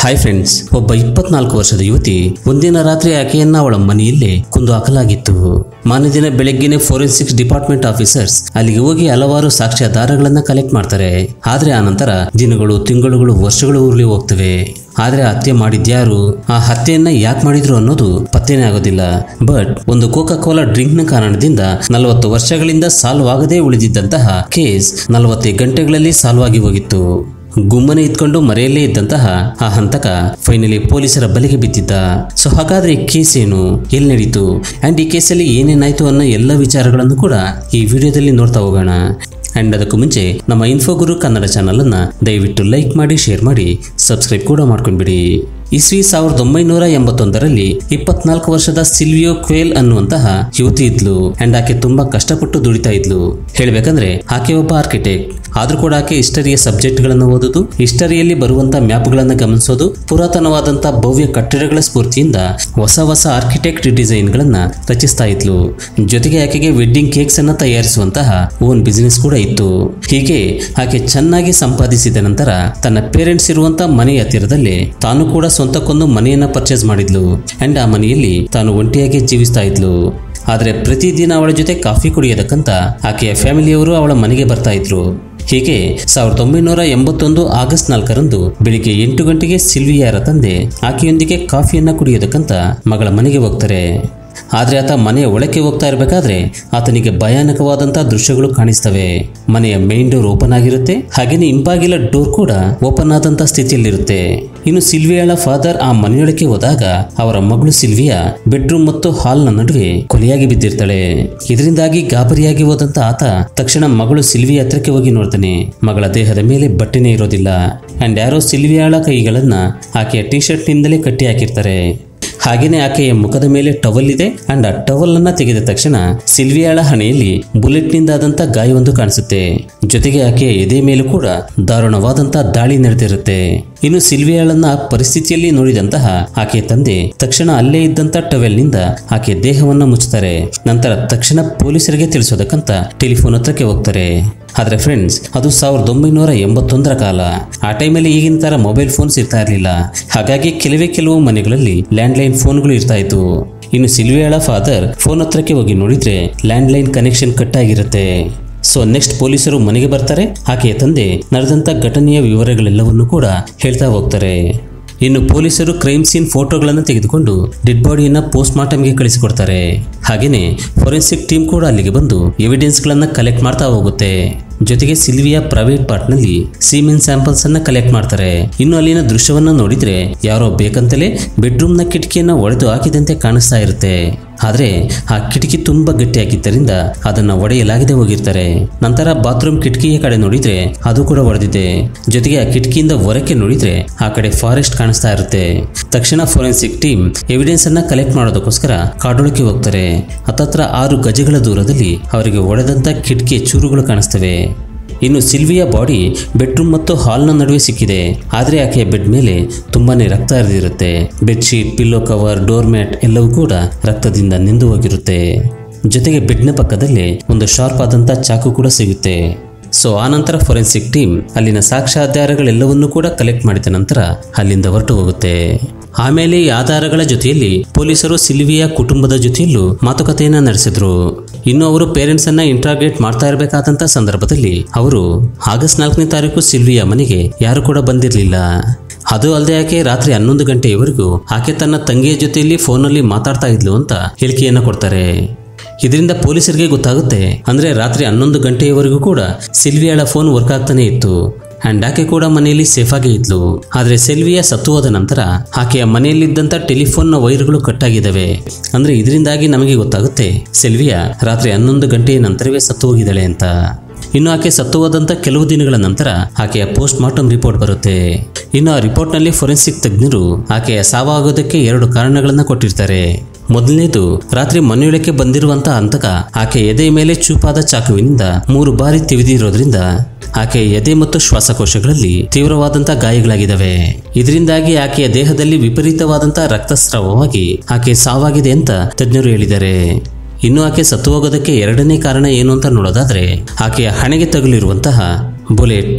hi friends ಒಬ್ಬ ಇಪ್ಪತ್ನಾಲ್ಕು ವರ್ಷದ ಯುವತಿ ಒಂದಿನ ರಾತ್ರಿ ಆಕೆಯನ್ನ ಅವಳ ಮನೆಯಲ್ಲೇ ಕೊಂದು ಹಾಕಲಾಗಿತ್ತು ಮಾನ್ಯ ದಿನ ಬೆಳಗ್ಗೆನೆ ಫೋರೆನ್ಸಿಕ್ಸ್ ಡಿಪಾರ್ಟ್ಮೆಂಟ್ ಆಫೀಸರ್ಸ್ ಅಲ್ಲಿಗೆ ಹೋಗಿ ಹಲವಾರು ಸಾಕ್ಷ್ಯಾಧಾರಗಳನ್ನ ಕಲೆಕ್ಟ್ ಮಾಡ್ತಾರೆ ಆದ್ರೆ ಆ ನಂತರ ದಿನಗಳು ತಿಂಗಳುಗಳು ವರ್ಷಗಳು ಉರುಳಿ ಹೋಗ್ತವೆ ಆದ್ರೆ ಆ ಹತ್ಯೆ ಮಾಡಿದ್ಯಾರು ಆ ಹತ್ಯೆಯನ್ನ ಯಾಕೆ ಮಾಡಿದ್ರು ಅನ್ನೋದು ಪತ್ತೆನೇ ಆಗೋದಿಲ್ಲ ಬಟ್ ಒಂದು ಕೋಕಾ ಕೋಲಾ ಡ್ರಿಂಕ್ ನ ಕಾರಣದಿಂದ ನಲವತ್ತು ವರ್ಷಗಳಿಂದ ಸಾಲ್ವ್ ಆಗದೇ ಉಳಿದಿದ್ದಂತಹ ಕೇಸ್ ನಲವತ್ತೈದು ಗಂಟೆಗಳಲ್ಲಿ ಸಾಲ್ವ್ ಆಗಿ ಹೋಗಿತ್ತು ಗುಮ್ಮನೆ ಇದ್ಕೊಂಡು ಮರೆಯಲ್ಲೇ ಇದ್ದಂತಹ ಆ ಹಂತಕ ಫೈನಲಿ ಪೊಲೀಸರ ಬಲೆಗೆ ಬಿದ್ದಿದ್ದ ಸೊ ಹಾಗಾದ್ರೆ ಈ ಕೇಸ್ ಏನು ಎಲ್ಲಿ ನಡೀತು ಅಂಡ್ ಈ ಕೇಸಲ್ಲಿ ಏನೇನಾಯ್ತು ಅನ್ನೋ ಎಲ್ಲ ವಿಚಾರಗಳನ್ನು ಕೂಡ ಈ ವಿಡಿಯೋದಲ್ಲಿ ನೋಡ್ತಾ ಹೋಗೋಣ ಅಂಡ್ ಅದಕ್ಕೂ ಮುಂಚೆ ನಮ್ಮ ಇನ್ಫೋ ಗುರು ಕನ್ನಡ ಚಾನಲ್ ಅನ್ನ ದಯವಿಟ್ಟು ಲೈಕ್ ಮಾಡಿ ಶೇರ್ ಮಾಡಿ ಸಬ್ಸ್ಕ್ರೈಬ್ ಕೂಡ ಮಾಡ್ಕೊಂಡ್ಬಿಡಿ ಇಸ್ವಿ ಸಾವಿರದ ಒಂಬೈನೂರ ಎಂಬತ್ತೊಂದರಲ್ಲಿ ಇಪ್ಪತ್ನಾಲ್ಕು ವರ್ಷದ ಸಿಲ್ವಿಯೋ ಕ್ವೇಲ್ ಅನ್ನುವಂತಹ ಯುವತಿ ಇದ್ಲು ಅಂಡ್ ಆಕೆ ತುಂಬಾ ಕಷ್ಟಪಟ್ಟು ದುಡಿತಾ ಇದ್ಲು ಹೇಳ್ಬೇಕಂದ್ರೆ ಆಕೆ ಒಬ್ಬ ಆರ್ಕಿಟೆಕ್ಟ್ ಆದ್ರೂ ಕೂಡ ಆಕೆ ಹಿಸ್ಟರಿಯ ಸಬ್ಜೆಕ್ಟ್ ಗಳನ್ನು ಓದೋದು ಹಿಸ್ಟರಿಯಲ್ಲಿ ಬರುವಂತ ಮ್ಯಾಪ್ ಗಳನ್ನ ಗಮನಿಸೋದು ಪುರಾತನವಾದಂತ ಭವ್ಯ ಕಟ್ಟಡಗಳ ಸ್ಫೂರ್ತಿಯಿಂದ ಹೊಸ ಹೊಸ ಆರ್ಕಿಟೆಕ್ಟ್ ಡಿಸೈನ್ ಗಳನ್ನ ರಚಿಸ್ತಾ ಇದ್ಲು ಜೊತೆಗೆ ಆಕೆಗೆ ವೆಡ್ಡಿಂಗ್ ಕೇಕ್ಸ್ ಅನ್ನ ತಯಾರಿಸುವಂತಹ ಓನ್ ಬಿಸಿನೆಸ್ ಕೂಡ ಇತ್ತು ಹೀಗೆ ಆಕೆ ಚೆನ್ನಾಗಿ ಸಂಪಾದಿಸಿದ ನಂತರ ತನ್ನ ಪೇರೆಂಟ್ಸ್ ಇರುವಂತ ಮನೆಯ ಹತ್ತಿರದಲ್ಲೇ ತಾನು ಕೂಡ ಸ್ವಂತಕ್ಕೊಂದು ಮನೆಯನ್ನ ಪರ್ಚೇಸ್ ಮಾಡಿದ್ಲು ಅಂಡ್ ಆ ಮನೆಯಲ್ಲಿ ತಾನು ಒಂಟಿಯಾಗಿ ಜೀವಿಸ್ತಾ ಇದ್ಲು ಆದ್ರೆ ಪ್ರತಿದಿನ ಅವಳ ಜೊತೆ ಕಾಫಿ ಕುಡಿಯೋದಕ್ಕಂತ ಆಕೆಯ ಫ್ಯಾಮಿಲಿಯವರು ಅವಳ ಮನೆಗೆ ಬರ್ತಾ ಇದ್ರು ಹೀಗೆ ಸಾವಿರದ ಒಂಬೈನೂರ ಎಂಬತ್ತೊಂದು ಆಗಸ್ಟ್ ನಾಲ್ಕರಂದು ಬೆಳಿಗ್ಗೆ ಎಂಟು ಗಂಟೆಗೆ ಸಿಲ್ವಿಯಾರ ತಂದೆ ಆಕೆಯೊಂದಿಗೆ ಕಾಫಿಯನ್ನ ಕುಡಿಯೋದಕ್ಕಂತ ಮಗಳ ಮನೆಗೆ ಹೋಗ್ತಾರೆ ಆದ್ರೆ ಆತ ಮನೆಯ ಒಳಕ್ಕೆ ಹೋಗ್ತಾ ಇರಬೇಕಾದ್ರೆ ಆತನಿಗೆ ಭಯಾನಕವಾದಂತಹ ದೃಶ್ಯಗಳು ಕಾಣಿಸ್ತವೆ ಮನೆಯ ಮೇನ್ ಡೋರ್ ಓಪನ್ ಆಗಿರುತ್ತೆ ಹಾಗೇನೆ ಹಿಂಬಾಗಿಲ ಡೋರ್ ಕೂಡ ಓಪನ್ ಆದಂತ ಸ್ಥಿತಿಯಲ್ಲಿರುತ್ತೆ ಇನ್ನು ಸಿಲ್ವಿಯಾಳ ಫಾದರ್ ಆ ಮನೆಯೊಳಕ್ಕೆ ಹೋದಾಗ ಅವರ ಮಗಳು ಸಿಲ್ವಿಯಾ ಬೆಡ್ರೂಮ್ ಮತ್ತು ಹಾಲ್ನ ನಡುವೆ ಕೊಲೆಯಾಗಿ ಬಿದ್ದಿರ್ತಾಳೆ ಇದರಿಂದಾಗಿ ಗಾಬರಿಯಾಗಿ ಹೋದಂತ ಆತ ತಕ್ಷಣ ಮಗಳು ಸಿಲ್ವಿಯ ಹತ್ರಕ್ಕೆ ಹೋಗಿ ನೋಡ್ತಾನೆ ಮಗಳ ದೇಹದ ಮೇಲೆ ಬಟ್ಟೆನೇ ಇರೋದಿಲ್ಲ ಅಂಡ್ ಯಾರೋ ಸಿಲ್ವಿಯಾಳ ಕೈಗಳನ್ನ ಆಕೆಯ ಟಿ ಶರ್ಟ್ ನಿಂದಲೇ ಕಟ್ಟಿ ಹಾಕಿರ್ತಾರೆ ಹಾಗೇನೆ ಆಕೆಯ ಮುಖದ ಮೇಲೆ ಟವಲ್ ಇದೆ ಅಂಡ್ ಆ ಟವಲ್ ಅನ್ನ ತೆಗೆದ ತಕ್ಷಣ ಸಿಲ್ವಿಯಾಳ ಹಣೆಯಲ್ಲಿ ಬುಲೆಟ್ ನಿಂದಾದಂತ ಗಾಯವೊಂದು ಕಾಣಿಸುತ್ತೆ ಜೊತೆಗೆ ಆಕೆಯ ಎದೆ ಮೇಲೂ ಕೂಡ ದಾರುಣವಾದಂತ ದಾಳಿ ನಡೆದಿರುತ್ತೆ ಇನ್ನು ಸಿಲ್ವಿಯಾಳನ್ನ ಆ ಪರಿಸ್ಥಿತಿಯಲ್ಲಿ ನೋಡಿದಂತಹ ಆಕೆಯ ತಂದೆ ತಕ್ಷಣ ಅಲ್ಲೇ ಇದ್ದಂತ ಟವೆಲ್ನಿಂದ ಆಕೆಯ ದೇಹವನ್ನ ಮುಚ್ಚುತ್ತಾರೆ ನಂತರ ತಕ್ಷಣ ಪೊಲೀಸರಿಗೆ ತಿಳಿಸೋದಕ್ಕಂತ ಟೆಲಿಫೋನ್ ಹತ್ರಕ್ಕೆ ಹೋಗ್ತಾರೆ ಆದ್ರೆ ಫ್ರೆಂಡ್ಸ್ ಅದು ಸಾವಿರದ ಒಂಬೈನೂರ ಎಂಬತ್ತೊಂದರ ಕಾಲ ಆ ಟೈಮಲ್ಲಿ ಈಗಿನ ತರ ಮೊಬೈಲ್ ಫೋನ್ಸ್ ಇರ್ತಾ ಇರಲಿಲ್ಲ ಹಾಗಾಗಿ ಕೆಲವೇ ಕೆಲವು ಮನೆಗಳಲ್ಲಿ ಲ್ಯಾಂಡ್ಲೈನ್ ಫೋನ್ಗಳು ಇರ್ತಾ ಇತ್ತು ಇನ್ನು ಸಿಲ್ವಿಯಾಳ ಫಾದರ್ ಫೋನ್ ಹತ್ರಕ್ಕೆ ಹೋಗಿ ನೋಡಿದ್ರೆ ಲ್ಯಾಂಡ್ಲೈನ್ ಕನೆಕ್ಷನ್ ಕಟ್ ಆಗಿರುತ್ತೆ ಸೊ ನೆಕ್ಸ್ಟ್ ಪೊಲೀಸರು ಮನೆಗೆ ಬರ್ತಾರೆ ಆಕೆಯ ತಂದೆ ನಡೆದಂತ ಘಟನೆಯ ವಿವರಗಳೆಲ್ಲವನ್ನೂ ಕೂಡ ಹೇಳ್ತಾ ಹೋಗ್ತಾರೆ ಇನ್ನು ಪೊಲೀಸರು ಕ್ರೈಮ್ ಸೀನ್ ಫೋಟೋಗಳನ್ನು ತೆಗೆದುಕೊಂಡು ಡೆಡ್ ಬಾಡಿಯನ್ನ ಪೋಸ್ಟ್ ಮಾರ್ಟಮ್ಗೆ ಕಳಿಸಿಕೊಡ್ತಾರೆ ಹಾಗೇನೆ ಫೊರೆನ್ಸಿಕ್ ಟೀಮ್ ಕೂಡ ಅಲ್ಲಿಗೆ ಬಂದು ಎವಿಡೆನ್ಸ್ಗಳನ್ನ ಕಲೆಕ್ಟ್ ಮಾಡ್ತಾ ಹೋಗುತ್ತೆ ಜೊತೆಗೆ ಸಿಲ್ವಿಯಾ ಪ್ರೈವೇಟ್ ಪಾರ್ಟ್ನಲ್ಲಿ ಸೀಮೆನ್ ಸ್ಯಾಂಪಲ್ಸ್ ಅನ್ನ ಕಲೆಕ್ಟ್ ಮಾಡ್ತಾರೆ ಇನ್ನು ಅಲ್ಲಿನ ದೃಶ್ಯವನ್ನ ನೋಡಿದ್ರೆ ಯಾರೋ ಬೇಕಂತಲೇ ಬೆಡ್ರೂಮ್ನ ಕಿಟಕಿಯನ್ನ ಒಡೆದು ಹಾಕಿದಂತೆ ಕಾಣಿಸ್ತಾ ಇರುತ್ತೆ ಆದ್ರೆ ಆ ಕಿಟಕಿ ತುಂಬಾ ಗಟ್ಟಿಯಾಗಿದ್ದರಿಂದ ಅದನ್ನ ಒಡೆಯಲಾಗದೆ ಹೋಗಿರ್ತಾರೆ ನಂತರ ಬಾತ್ರೂಮ್ ಕಿಟಕಿಯ ಕಡೆ ನೋಡಿದ್ರೆ ಅದು ಕೂಡ ಒಡೆದಿದೆ ಜೊತೆಗೆ ಆ ಕಿಟಕಿಯಿಂದ ಹೊರಕ್ಕೆ ನೋಡಿದ್ರೆ ಆ ಕಡೆ ಫಾರೆಸ್ಟ್ ಕಾಣಿಸ್ತಾ ಇರುತ್ತೆ ತಕ್ಷಣ ಫೋರೆನ್ಸಿಕ್ ಟೀಮ್ ಎವಿಡೆನ್ಸ್ ಅನ್ನ ಕಲೆಕ್ಟ್ ಮಾಡೋದಕ್ಕೋಸ್ಕರ ಕಾಡೊಳಕ್ಕೆ ಹೋಗ್ತಾರೆ ಹತ್ತತ್ರ ಆರು ಗಜಗಳ ದೂರದಲ್ಲಿ ಅವರಿಗೆ ಒಡೆದಂತ ಕಿಟಕಿಯ ಚೂರುಗಳು ಕಾಣಿಸ್ತವೆ ಇನ್ನು ಸಿಲ್ವಿಯಾ ಬಾಡಿ ಬೆಡ್ರೂಮ್ ಮತ್ತು ಹಾಲ್ನ ನಡುವೆ ಸಿಕ್ಕಿದೆ ಆದರೆ ಆಕೆಯ ಬೆಡ್ ಮೇಲೆ ತುಂಬಾನೇ ರಕ್ತ ಹರಿದಿರುತ್ತೆ bedsheet pillow cover door mat ಎಲ್ಲವೂ ಕೂಡ ರಕ್ತದಿಂದ ನೆಂದು ಹೋಗಿರುತ್ತೆ ಜೊತೆಗೆ ಬೆಡ್ನ ಪಕ್ಕದಲ್ಲೇ ಒಂದು ಶಾರ್ಪ್ ಆದಂತ ಚಾಕು ಕೂಡ ಸಿಗುತ್ತೆ ಸೊ ಆನಂತರ ಫೊರೆನ್ಸಿಕ್ ಟೀಮ್ ಅಲ್ಲಿನ ಸಾಕ್ಷ್ಯಾಧಾರಗಳೆಲ್ಲವನ್ನೂ ಕೂಡ ಕಲೆಕ್ಟ್ ಮಾಡಿದ ನಂತರ ಅಲ್ಲಿಂದ ಹೊರಟು ಹೋಗುತ್ತೆ ಆಮೇಲೆ ಈ ಆಧಾರಗಳ ಜೊತೆಯಲ್ಲಿ ಪೊಲೀಸರು ಸಿಲ್ವಿಯಾ ಕುಟುಂಬದ ಜೊತೆಯಲ್ಲೂ ಮಾತುಕತೆಯನ್ನ ನಡೆಸಿದ್ರು ಇನ್ನು ಅವರು ಪೇರೆಂಟ್ಸ್ ಅನ್ನ ಇಂಟ್ರಾಗೇಟ್ ಮಾಡ್ತಾ ಇರಬೇಕಾದಂತ ಸಂದರ್ಭದಲ್ಲಿ ಅವರು ಆಗಸ್ಟ್ ನಾಲ್ಕನೇ ತಾರೀಕು ಸಿಲ್ವಿಯಾ ಮನೆಗೆ ಯಾರು ಕೂಡ ಬಂದಿರಲಿಲ್ಲ ಅದು ಅಲ್ಲದೆ ಆಕೆ ರಾತ್ರಿ ಹನ್ನೊಂದು ಗಂಟೆಯವರೆಗೂ ಆಕೆ ತನ್ನ ತಂಗಿಯ ಜೊತೆಯಲ್ಲಿ ಫೋನಲ್ಲಿ ಮಾತಾಡ್ತಾ ಇದ್ಲು ಅಂತ ಹೇಳಿಕೆಯನ್ನ ಕೊಡ್ತಾರೆ ಇದರಿಂದ ಪೊಲೀಸರಿಗೆ ಗೊತ್ತಾಗುತ್ತೆ ಅಂದ್ರೆ ರಾತ್ರಿ ಹನ್ನೊಂದು ಗಂಟೆಯವರೆಗೂ ಕೂಡ ಸಿಲ್ವಿಯಾಳ ಫೋನ್ ವರ್ಕ್ ಆಗ್ತಾನೆ ಇತ್ತು ಅಂಡ್ ಆಕೆ ಕೂಡ ಮನೆಯಲ್ಲಿ ಸೇಫ್ ಆಗಿ ಇದ್ಲು ಆದ್ರೆ ಸೆಲ್ವಿಯಾ ಸತ್ತು ಹೋದ ನಂತರ ಆಕೆಯ ಮನೆಯಲ್ಲಿದ್ದಂತ ಟೆಲಿಫೋನ್ನ ವೈರ್ಗಳು ಕಟ್ ಆಗಿದ್ದಾವೆ ಅಂದ್ರೆ ಇದರಿಂದಾಗಿ ನಮಗೆ ಗೊತ್ತಾಗುತ್ತೆ ಸೆಲ್ವಿಯಾ ರಾತ್ರಿ ಹನ್ನೊಂದು ಗಂಟೆಯ ನಂತರವೇ ಸತ್ತು ಹೋಗಿದ್ದಾಳೆ ಅಂತ ಇನ್ನು ಆಕೆ ಸತ್ತು ಹೋದಂತ ಕೆಲವು ದಿನಗಳ ನಂತರ ಆಕೆಯ ಪೋಸ್ಟ್ ಮಾರ್ಟಮ್ ರಿಪೋರ್ಟ್ ಬರುತ್ತೆ ಇನ್ನು ಆ ರಿಪೋರ್ಟ್ನಲ್ಲಿ ಫೊರೆನ್ಸಿಕ್ ತಜ್ಞರು ಆಕೆಯ ಸಾವಾಗೋದಕ್ಕೆ ಎರಡು ಕಾರಣಗಳನ್ನ ಕೊಟ್ಟಿರ್ತಾರೆ ಮೊದಲನೇದು ರಾತ್ರಿ ಮನೆಯೊಳಕ್ಕೆ ಬಂದಿರುವಂತ ಹಂತಕ ಆಕೆ ಎದೆ ಮೇಲೆ ಚೂಪಾದ ಚಾಕುವಿನಿಂದ ಮೂರು ಬಾರಿ ತಿವಿದಿರೋದ್ರಿಂದ ಆಕೆಯ ಎದೆ ಮತ್ತು ಶ್ವಾಸಕೋಶಗಳಲ್ಲಿ ತೀವ್ರವಾದಂತಹ ಗಾಯಗಳಾಗಿದ್ದಾವೆ ಇದರಿಂದಾಗಿ ಆಕೆಯ ದೇಹದಲ್ಲಿ ವಿಪರೀತವಾದಂತಹ ರಕ್ತಸ್ರಾವವಾಗಿ ಆಕೆ ಸಾವಾಗಿದೆ ಅಂತ ತಜ್ಞರು ಹೇಳಿದ್ದಾರೆ ಇನ್ನು ಆಕೆ ಸತ್ತು ಹೋಗೋದಕ್ಕೆ ಎರಡನೇ ಕಾರಣ ಏನು ಅಂತ ನೋಡೋದಾದ್ರೆ ಆಕೆಯ ಹಣೆಗೆ ತಗುಲಿರುವಂತಹ ಬುಲೆಟ್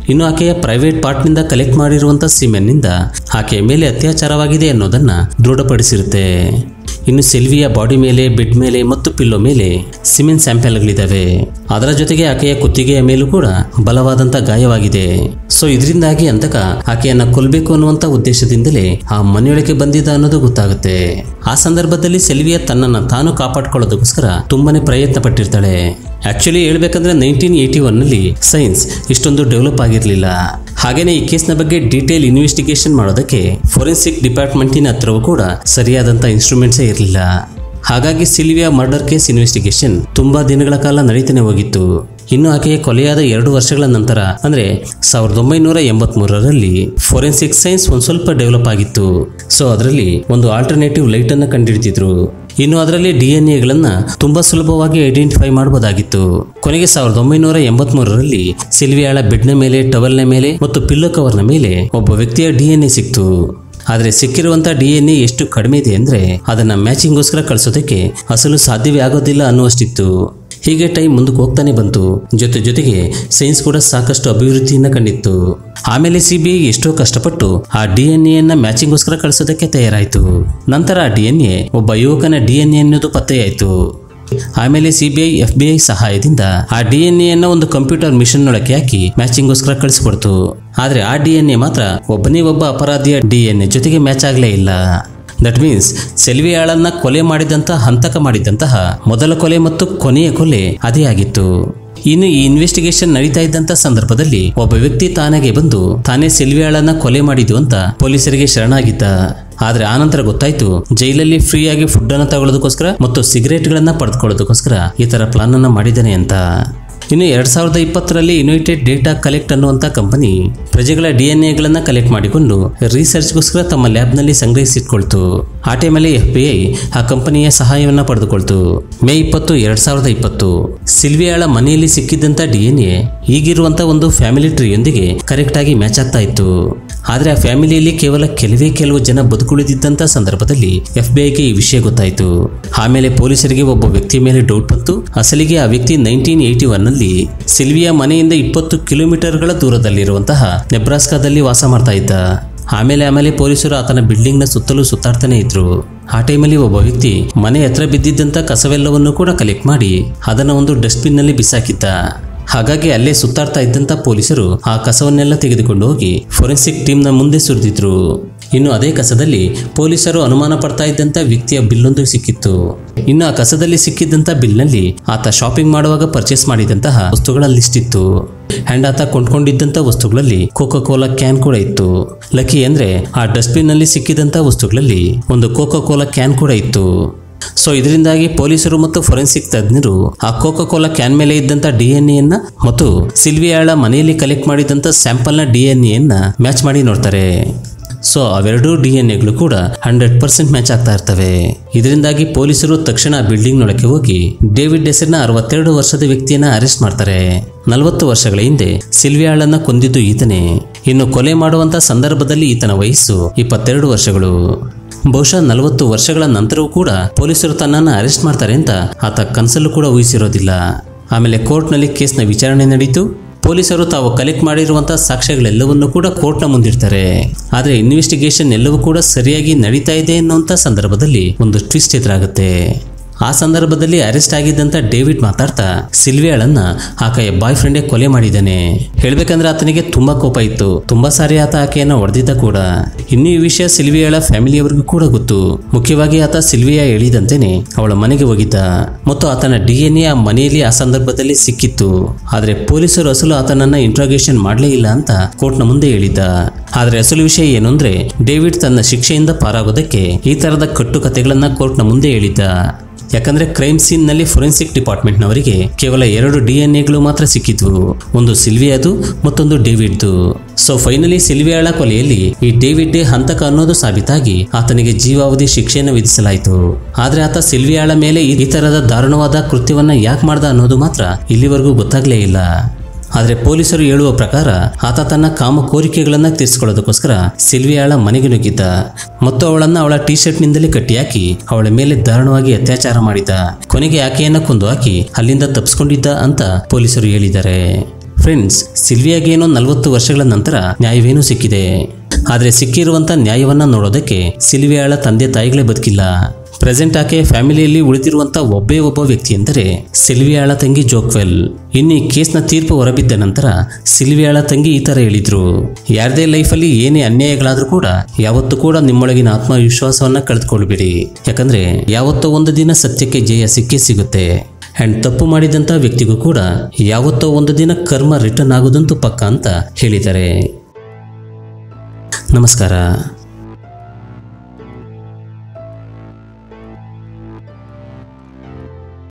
ಇನ್ನು ಆಕೆಯ ಪ್ರೈವೇಟ್ ಪಾರ್ಟ್ನಿಂದ ಕಲೆಕ್ಟ್ ಮಾಡಿರುವಂತಹ ಸಿಮೆನ್ನಿಂದ ಆಕೆಯ ಮೇಲೆ ಅತ್ಯಾಚಾರವಾಗಿದೆ ಅನ್ನೋದನ್ನ ದೃಢಪಡಿಸಿರುತ್ತೆ ಇನ್ನು ಸೆಲ್ವಿಯ ಬಾಡಿ ಮೇಲೆ ಬೆಡ್ ಮೇಲೆ ಮತ್ತು ಪಿಲ್ಲೋ ಮೇಲೆ ಸಿಮೆಂಟ್ ಸ್ಯಾಂಪಲ್ಗಳಿದಾವೆ ಅದರ ಜೊತೆಗೆ ಆಕೆಯ ಕುತ್ತಿಗೆಯ ಮೇಲೂ ಕೂಡ ಬಲವಾದಂತ ಗಾಯವಾಗಿದೆ ಸೊ ಇದರಿಂದಾಗಿ ಅಂತಕ ಆಕೆಯನ್ನ ಕೊಲ್ಬೇಕು ಅನ್ನುವಂತ ಉದ್ದೇಶದಿಂದಲೇ ಆ ಮನೆಯೊಳಗೆ ಬಂದಿದ್ದ ಅನ್ನೋದು ಗೊತ್ತಾಗುತ್ತೆ ಆ ಸಂದರ್ಭದಲ್ಲಿ ಸೆಲ್ವಿಯ ತನ್ನನ್ನ ತಾನು ಕಾಪಾಡ್ಕೊಳ್ಳೋದಕ್ಕೋಸ್ಕರ ತುಂಬಾನೇ ಪ್ರಯತ್ನ ಪಟ್ಟಿರ್ತಾಳೆ ಆಕ್ಚುಲಿ ಹೇಳ್ಬೇಕಂದ್ರೆ ನೈನ್ಟೀನ್ ಏಯ್ಟಿ ಒನ್ನಲ್ಲಿ ಸೈನ್ಸ್ ಇಷ್ಟೊಂದು ಡೆವಲಪ್ ಆಗಿರಲಿಲ್ಲ ಹಾಗೇನೇ ಈ ಕೇಸ್ನ ಬಗ್ಗೆ ಡೀಟೇಲ್ ಇನ್ವೆಸ್ಟಿಗೇಷನ್ ಮಾಡೋದಕ್ಕೆ ಫೋರೆನ್ಸಿಕ್ ಡಿಪಾರ್ಟ್ಮೆಂಟಿನ ಹತ್ರವೂ ಕೂಡ ಸರಿಯಾದಂಥ ಇನ್ಸ್ಟ್ರೂಮೆಂಟ್ಸೇ ಇರಲಿಲ್ಲ ಹಾಗಾಗಿ ಸಿಲ್ವಿಯಾ ಮರ್ಡರ್ ಕೇಸ್ ಇನ್ವೆಸ್ಟಿಗೇಷನ್ ತುಂಬಾ ದಿನಗಳ ಕಾಲ ನಡೀತಾನೆ ಹೋಗಿತ್ತು ಇನ್ನು ಆಕೆಯ ಕೊಲೆಯಾದ ಎರಡು ವರ್ಷಗಳ ನಂತರ ಅಂದ್ರೆ ಸಾವಿರದ ಒಂಬೈನೂರ ಎಂಬತ್ಮೂರರಲ್ಲಿ ಫೋರೆನ್ಸಿಕ್ ಸೈನ್ಸ್ ಒಂದ್ ಸ್ವಲ್ಪ ಡೆವಲಪ್ ಆಗಿತ್ತು ಸೊ ಅದರಲ್ಲಿ ಒಂದು ಆಲ್ಟರ್ನೇಟಿವ್ ಲೈಟ್ ಅನ್ನ ಕಂಡುಹಿಡಿದಿದ್ರು ಇನ್ನು ಅದರಲ್ಲಿ ಡಿ ಎನ್ ಎಗಳನ್ನ ತುಂಬಾ ಸುಲಭವಾಗಿ ಐಡೆಂಟಿಫೈ ಮಾಡಬಹುದಾಗಿತ್ತು ಕೊನೆಗೆ ಸಾವಿರದ ಒಂಬೈನೂರ ಎಂಬತ್ಮೂರರಲ್ಲಿ ಸಿಲ್ವಿಯಾಳ ಬೆಡ್ನ ಮೇಲೆ ಟವಲ್ನ ಮೇಲೆ ಮತ್ತು ಪಿಲ್ಲೋ ಕವರ್ನ ಮೇಲೆ ಒಬ್ಬ ವ್ಯಕ್ತಿಯ ಡಿ ಎನ್ ಎ ಸಿಕ್ತು ಆದರೆ ಸಿಕ್ಕಿರುವಂತ ಡಿ ಎನ್ ಎ ಎಷ್ಟು ಕಡಿಮೆ ಇದೆ ಅಂದ್ರೆ ಅದನ್ನ ಮ್ಯಾಚಿಂಗ್ಗೋಸ್ಕರ ಕಳಿಸೋದಕ್ಕೆ ಅಸಲು ಸಾಧ್ಯವೇ ಆಗೋದಿಲ್ಲ ಅನ್ನುವಷ್ಟಿತ್ತು ಹೀಗೆ ಟೈಮ್ ಮುಂದಕ್ಕೆ ಹೋಗ್ತಾನೆ ಬಂತು ಜೊತೆ ಜೊತೆಗೆ ಸೈನ್ಸ್ ಕೂಡ ಸಾಕಷ್ಟು ಅಭಿವೃದ್ಧಿಯನ್ನ ಕಂಡಿತ್ತು ಆಮೇಲೆ ಸಿ ಬಿ ಐ ಎಷ್ಟೋ ಕಷ್ಟಪಟ್ಟು ಆ ಡಿ ಎನ್ ಎನ್ನ ಮ್ಯಾಚಿಂಗ್ಗೋಸ್ಕರ ಕಳಿಸೋದಕ್ಕೆ ತಯಾರಾಯಿತು ನಂತರ ಆ ಡಿ ಎನ್ ಎ ಒಬ್ಬ ಯುವಕನ ಡಿ ಎನ್ ಎ ಅನ್ನೋದು ಪತ್ತೆಯಾಯಿತು ಆಮೇಲೆ ಸಿಬಿಐ ಎಫ್ ಬಿ ಐ ಸಹಾಯದಿಂದ ಆ ಡಿ ಎನ್ ಎನ್ನ ಒಂದು ಕಂಪ್ಯೂಟರ್ ಮಿಷನ್ ಒಳಗೆ ಹಾಕಿ ಮ್ಯಾಚಿಂಗ್ಗೋಸ್ಕರ ಕಳಿಸ್ಕೊಡ್ತು ಆದ್ರೆ ಆ ಡಿ ಎನ್ ಎ ಮಾತ್ರ ಒಬ್ಬನೇ ಒಬ್ಬ ಅಪರಾಧಿಯ ಡಿ ಎನ್ ಎ ಜೊತೆಗೆ ಮ್ಯಾಚ್ ಆಗಲೇ ಇಲ್ಲ ದಟ್ ಮೀನ್ಸ್ ಸೆಲ್ವಿಯಾಳನ್ನ ಕೊಲೆ ಮಾಡಿದಂತಹ ಹಂತಕ ಮಾಡಿದಂತಹ ಮೊದಲ ಕೊಲೆ ಮತ್ತು ಕೊನೆಯ ಕೊಲೆ ಅದೇ ಆಗಿತ್ತು ಇನ್ನು ಈ ಇನ್ವೆಸ್ಟಿಗೇಷನ್ ನಡೀತಾ ಇದ್ದಂತ ಸಂದರ್ಭದಲ್ಲಿ ಒಬ್ಬ ವ್ಯಕ್ತಿ ತಾನಾಗೆ ಬಂದು ತಾನೇ ಸೆಲ್ವಿಯಾಳನ್ನ ಕೊಲೆ ಮಾಡಿದ್ದು ಅಂತ ಪೊಲೀಸರಿಗೆ ಶರಣಾಗಿದ್ದ ಆದ್ರೆ ಆನಂತರ ಗೊತ್ತಾಯ್ತು ಜೈಲಲ್ಲಿ ಫ್ರೀ ಆಗಿ ಫುಡ್ ಅನ್ನ ತಗೊಳ್ಳೋದಕ್ಕೋಸ್ಕರ ಮತ್ತು ಸಿಗರೇಟ್ ಗಳನ್ನ ಪಡೆದುಕೊಳ್ಳೋದಕ್ಕೋಸ್ಕರ ಈ ತರ ಪ್ಲಾನ್ ಅನ್ನ ಮಾಡಿದ್ದಾನೆ ಅಂತ ಇನ್ನು ಎರಡ್ ಸಾವಿರದ ಇಪ್ಪತ್ತರಲ್ಲಿ ಯುನೈಟೆಡ್ ಡೇಟಾ ಕಲೆಕ್ಟ್ ಅನ್ನುವಂಥ ಕಂಪನಿ ಪ್ರಜೆಗಳ ಡಿ ಎನ್ ಎಗಳನ್ನ ಕಲೆಕ್ಟ್ ಮಾಡಿಕೊಂಡು ರಿಸರ್ಚ್ಗೋಸ್ಕರ ತಮ್ಮ ಲ್ಯಾಬ್ನಲ್ಲಿ ಸಂಗ್ರಹಿಸಿಟ್ಕೊಳ್ತು ಆ ಟೈಮಲ್ಲಿ ಎಫ್ ಬಿ ಐ ಆ ಕಂಪನಿಯ ಸಹಾಯವನ್ನ ಪಡೆದುಕೊಳ್ತು ಮೇ ಇಪ್ಪತ್ತು ಎರಡ್ ಸಾವಿರದ ಇಪ್ಪತ್ತು ಸಿಲ್ವಿಯಾಳ ಮನೆಯಲ್ಲಿ ಸಿಕ್ಕಿದ್ದಂಥ ಡಿ ಎನ್ ಎ ಈಗಿರುವಂತ ಒಂದು ಫ್ಯಾಮಿಲಿ ಟ್ರೀಯೊಂದಿಗೆ ಕರೆಕ್ಟ್ ಆಗಿ ಮ್ಯಾಚ್ ಆಗ್ತಾ ಇತ್ತು ಆದ್ರೆ ಆ ಫ್ಯಾಮಿಲಿಯಲ್ಲಿ ಕೇವಲ ಕೆಲವೇ ಕೆಲವು ಜನ ಬದುಕುಳಿದಿದ್ದಂತ ಸಂದರ್ಭದಲ್ಲಿ ಎಫ್ ಬಿ ಐಗೆ ಈ ವಿಷಯ ಗೊತ್ತಾಯಿತು ಆಮೇಲೆ ಪೊಲೀಸರಿಗೆ ಒಬ್ಬ ವ್ಯಕ್ತಿಯ ಮೇಲೆ ಡೌಟ್ ಬಂತು ಅಸಲಿಗೆ ಆ ವ್ಯಕ್ತಿ ನೈನ್ಟೀನ್ ಏಯ್ಟಿ ಒನ್ ನಲ್ಲಿ ಸಿಲ್ವಿಯಾ ಮನೆಯಿಂದ ಇಪ್ಪತ್ತು ಕಿಲೋಮೀಟರ್ಗಳ ದೂರದಲ್ಲಿರುವಂತಹ ನೆಬ್ರಾಸ್ಕಾದಲ್ಲಿ ವಾಸ ಮಾಡ್ತಾ ಇದ್ದ ಆಮೇಲೆ ಆಮೇಲೆ ಪೊಲೀಸರು ಆತನ ಬಿಲ್ಡಿಂಗ್ನ ಸುತ್ತಲೂ ಸುತ್ತಾಡ್ತಾನೆ ಇದ್ರು ಆ ಟೈಮಲ್ಲಿ ಒಬ್ಬ ವ್ಯಕ್ತಿ ಮನೆ ಹತ್ರ ಬಿದ್ದಿದ್ದಂತ ಕಸವೆಲ್ಲವನ್ನು ಕೂಡ ಕಲೆಕ್ಟ್ ಮಾಡಿ ಅದನ್ನ ಒಂದು ಡಸ್ಟ್ಬಿನ್ ನಲ್ಲಿ ಬಿಸಾಕಿದ್ದ ಹಾಗಾಗಿ ಅಲ್ಲೇ ಸುತ್ತಾಡ್ತಾ ಇದ್ದಂತ ಪೊಲೀಸರು ಆ ಕಸವನ್ನೆಲ್ಲ ತೆಗೆದುಕೊಂಡು ಹೋಗಿ ಫೊರೆನ್ಸಿಕ್ ಟೀಮ್ನ ಮುಂದೆ ಸುರಿದಿದ್ರು ಇನ್ನು ಅದೇ ಕಸದಲ್ಲಿ ಪೊಲೀಸರು ಅನುಮಾನ ಪಡ್ತಾ ಇದ್ದಂತ ವ್ಯಕ್ತಿಯ ಬಿಲ್ಲೊಂದು ಸಿಕ್ಕಿತ್ತು ಇನ್ನು ಆ ಕಸದಲ್ಲಿ ಸಿಕ್ಕಿದ್ದಂತ ಬಿಲ್ನಲ್ಲಿ ಆತ ಶಾಪಿಂಗ್ ಮಾಡುವಾಗ ಪರ್ಚೇಸ್ ಮಾಡಿದಂತಹ ವಸ್ತುಗಳ ಲಿಸ್ಟ್ ಇತ್ತು ಅಂಡ್ ಆತ ಕೊಂಡ್ಕೊಂಡಿದ್ದಂತ ವಸ್ತುಗಳಲ್ಲಿ ಕೋಕೋ ಕೋಲಾ ಕ್ಯಾನ್ ಕೂಡ ಇತ್ತು ಲಕ್ಕಿ ಅಂದ್ರೆ ಆ ಡಸ್ಟ್ಬಿನ್ ನಲ್ಲಿ ಸಿಕ್ಕಿದಂತ ವಸ್ತುಗಳಲ್ಲಿ ಒಂದು ಕೋಕೋ ಕೋಲಾ ಕ್ಯಾನ್ ಕೂಡ ಇತ್ತು ಸೊ ಇದರಿಂದಾಗಿ ಪೊಲೀಸರು ಮತ್ತು ಫೊರೆನ್ಸಿಕ್ ತಜ್ಞರು ಆ ಕೋಕೋ ಕೋಲಾ ಕ್ಯಾನ್ ಮೇಲೆ ಇದ್ದಂತ ಡಿ ಎನ್ ಎನ್ನ ಮತ್ತು ಸಿಲ್ವಿಯಾಳ ಮನೆಯಲ್ಲಿ ಕಲೆಕ್ಟ್ ಮಾಡಿದಂತ ಸ್ಯಾಂಪಲ್ನ ಡಿ ಎನ್ ಎನ್ನ ಮ್ಯಾಚ್ ಮಾಡಿ ನೋಡ್ತಾರೆ ಸೊ ಅವೆರಡೂ ಡಿ ಎನ್ ಎಗಳು ಕೂಡ ಹಂಡ್ರೆಡ್ ಪರ್ಸೆಂಟ್ ಮ್ಯಾಚ್ ಆಗ್ತಾ ಇರ್ತವೆ ಇದರಿಂದಾಗಿ ಪೊಲೀಸರು ತಕ್ಷಣ ಬಿಲ್ಡಿಂಗ್ ನೊಳಗೆ ಹೋಗಿ ಡೇವಿಡ್ ಹೆಸರಿನ ಅರವತ್ತೆರಡು ವರ್ಷದ ವ್ಯಕ್ತಿಯನ್ನ ಅರೆಸ್ಟ್ ಮಾಡ್ತಾರೆ ನಲವತ್ತು ವರ್ಷಗಳ ಹಿಂದೆ ಸಿಲ್ವಿಯಾಳನ್ನ ಕೊಂದಿದ್ದು ಈತನೇ ಇನ್ನು ಕೊಲೆ ಮಾಡುವಂತ ಸಂದರ್ಭದಲ್ಲಿ ಈತನ ವಯಸ್ಸು ಇಪ್ಪತ್ತೆರಡು ವರ್ಷಗಳು ಬಹುಶಃ ನಲವತ್ತು ವರ್ಷಗಳ ನಂತರವೂ ಕೂಡ ಪೊಲೀಸರು ತನ್ನನ್ನು ಅರೆಸ್ಟ್ ಮಾಡ್ತಾರೆ ಅಂತ ಆತ ಕನಸಲ್ಲೂ ಕೂಡ ಊಹಿಸಿರೋದಿಲ್ಲ ಆಮೇಲೆ ಕೋರ್ಟ್ನಲ್ಲಿ ಕೇಸ್ನ ವಿಚಾರಣೆ ನಡೀತು ಪೊಲೀಸರು ತಾವು ಕಲೆಕ್ಟ್ ಮಾಡಿರುವಂತಹ ಸಾಕ್ಷ್ಯಗಳೆಲ್ಲವನ್ನೂ ಕೂಡ ಕೋರ್ಟ್ನ ಮುಂದಿಡ್ತಾರೆ ಆದರೆ ಇನ್ವೆಸ್ಟಿಗೇಷನ್ ಎಲ್ಲವೂ ಕೂಡ ಸರಿಯಾಗಿ ನಡೀತಾ ಇದೆ ಅನ್ನುವಂಥ ಸಂದರ್ಭದಲ್ಲಿ ಒಂದು ಟ್ವಿಸ್ಟ್ ಎದುರಾಗುತ್ತೆ ಆ ಸಂದರ್ಭದಲ್ಲಿ ಅರೆಸ್ಟ್ ಆಗಿದ್ದಂತ ಡೇವಿಡ್ ಮಾತಾಡ್ತಾ ಸಿಲ್ವಿಯಾಳನ್ನ ಆಕೆಯ ಬಾಯ್ ಫ್ರೆಂಡೇ ಕೊಲೆ ಮಾಡಿದ್ದಾನೆ ಹೇಳ್ಬೇಕಂದ್ರೆ ಆತನಿಗೆ ತುಂಬಾ ಕೋಪ ಇತ್ತು ತುಂಬಾ ಸಾರಿ ಆತ ಆಕೆಯನ್ನ ಹೊಡೆದಿದ್ದ ಕೂಡ ಇನ್ನು ಈ ವಿಷಯ ಸಿಲ್ವಿಯಾಳ ಫ್ಯಾಮಿಲಿಯವರಿಗೂ ಕೂಡ ಗೊತ್ತು ಮುಖ್ಯವಾಗಿ ಆತ ಸಿಲ್ವಿಯಾ ಹೇಳಿದಂತೆನೆ ಅವಳ ಮನೆಗೆ ಹೋಗಿದ್ದ ಮತ್ತು ಆತನ ಡಿ ಎನ್ ಎ ಆ ಮನೆಯಲ್ಲಿ ಆ ಸಂದರ್ಭದಲ್ಲಿ ಸಿಕ್ಕಿತ್ತು ಆದ್ರೆ ಪೊಲೀಸರು ಅಸಲು ಆತನನ್ನ ಇಂಟ್ರಾಗೇಷನ್ ಮಾಡಲೇ ಇಲ್ಲ ಅಂತ ಕೋರ್ಟ್ನ ಮುಂದೆ ಹೇಳಿದ್ದ ಆದ್ರೆ ಅಸಲು ವಿಷಯ ಏನು ಅಂದ್ರೆ ಡೇವಿಡ್ ತನ್ನ ಶಿಕ್ಷೆಯಿಂದ ಪಾರಾಗೋದಕ್ಕೆ ಈ ತರದ ಕಟ್ಟುಕತೆಗಳನ್ನ ಕೋರ್ಟ್ನ ಮುಂದೆ ಹೇಳಿದ್ದ ಯಾಕಂದ್ರೆ ಕ್ರೈಮ್ ಸೀನ್ ನಲ್ಲಿ ಫೊರೆನ್ಸಿಕ್ ಡಿಪಾರ್ಟ್ಮೆಂಟ್ ನವರಿಗೆ ಕೇವಲ ಎರಡು ಡಿ ಎನ್ ಎಗಳು ಮಾತ್ರ ಸಿಕ್ಕಿದ್ವು ಒಂದು ಸಿಲ್ವಿಯಾದು ಮತ್ತೊಂದು ಡೇವಿಡ್ದು ಸೊ ಫೈನಲಿ ಸಿಲ್ವಿಯಾಳ ಕೊಲೆಯಲ್ಲಿ ಈ ಡೇವಿಡ್ ಡೇ ಹಂತಕ ಅನ್ನೋದು ಸಾಬೀತಾಗಿ ಆತನಿಗೆ ಜೀವಾವಧಿ ಶಿಕ್ಷೆಯನ್ನು ವಿಧಿಸಲಾಯಿತು ಆದ್ರೆ ಆತ ಸಿಲ್ವಿಯಾಳ ಮೇಲೆ ಈ ತರದ ದಾರುಣವಾದ ಕೃತ್ಯವನ್ನ ಯಾಕೆ ಮಾಡ್ದ ಅನ್ನೋದು ಮಾತ್ರ ಇಲ್ಲಿವರೆಗೂ ಗೊತ್ತಾಗ್ಲೇ ಇಲ್ಲ ಆದ್ರೆ ಪೊಲೀಸರು ಹೇಳುವ ಪ್ರಕಾರ ಆತ ತನ್ನ ಕಾಮ ಕೋರಿಕೆಗಳನ್ನ ತೀರಿಸಿಕೊಳ್ಳೋದಕ್ಕೋಸ್ಕರ ಸಿಲ್ವಿಯಾಳ ಮನೆಗೆ ನುಗ್ಗಿದ್ದ ಮತ್ತು ಅವಳನ್ನ ಅವಳ ಟಿ ಶರ್ಟ್ನಿಂದಲೇ ಕಟ್ಟಿಹಾಕಿ ಅವಳ ಮೇಲೆ ದಾರುಣವಾಗಿ ಅತ್ಯಾಚಾರ ಮಾಡಿದ್ದ ಕೊನೆಗೆ ಆಕೆಯನ್ನ ಕೊಂದು ಹಾಕಿ ಅಲ್ಲಿಂದ ತಪ್ಪಿಸ್ಕೊಂಡಿದ್ದ ಅಂತ ಪೊಲೀಸರು ಹೇಳಿದ್ದಾರೆ ಫ್ರೆಂಡ್ಸ್ ಸಿಲ್ವಿಯಾಗೇನೋ ನಲವತ್ತು ವರ್ಷಗಳ ನಂತರ ನ್ಯಾಯವೇನೂ ಸಿಕ್ಕಿದೆ ಆದರೆ ಸಿಕ್ಕಿರುವಂತ ನ್ಯಾಯವನ್ನ ನೋಡೋದಕ್ಕೆ ಸಿಲ್ವಿಯಾಳ ತಂದೆ ತಾಯಿಗಳೇ ಬದುಕಿಲ್ಲ ಪ್ರೆಸೆಂಟ್ ಆಕೆ ಫ್ಯಾಮಿಲಿಯಲ್ಲಿ ಉಳಿದಿರುವಂತ ಒಬ್ಬೇ ಒಬ್ಬ ವ್ಯಕ್ತಿ ಎಂದರೆ ಸಿಲ್ವಿಯಾಳ ತಂಗಿ ಜೋಕ್ವೆಲ್ ಇನ್ನು ಈ ಕೇಸ್ನ ತೀರ್ಪು ಹೊರಬಿದ್ದ ನಂತರ ಸಿಲ್ವಿಯಾಳ ತಂಗಿ ಈ ತರ ಹೇಳಿದ್ರು ಯಾರದೇ ಲೈಫಲ್ಲಿ ಏನೇ ಅನ್ಯಾಯಗಳಾದ್ರೂ ಕೂಡ ಯಾವತ್ತೂ ಕೂಡ ನಿಮ್ಮೊಳಗಿನ ಆತ್ಮವಿಶ್ವಾಸವನ್ನ ಕಳೆದುಕೊಳ್ಬೇಡಿ ಯಾಕಂದ್ರೆ ಯಾವತ್ತೋ ಒಂದು ದಿನ ಸತ್ಯಕ್ಕೆ ಜಯ ಸಿಕ್ಕೇ ಸಿಗುತ್ತೆ ಅಂಡ್ ತಪ್ಪು ಮಾಡಿದಂಥ ವ್ಯಕ್ತಿಗೂ ಕೂಡ ಯಾವತ್ತೋ ಒಂದು ದಿನ ಕರ್ಮ ರಿಟರ್ನ್ ಆಗೋದಂತೂ ಪಕ್ಕ ಅಂತ ಹೇಳಿದ್ದಾರೆ ನಮಸ್ಕಾರ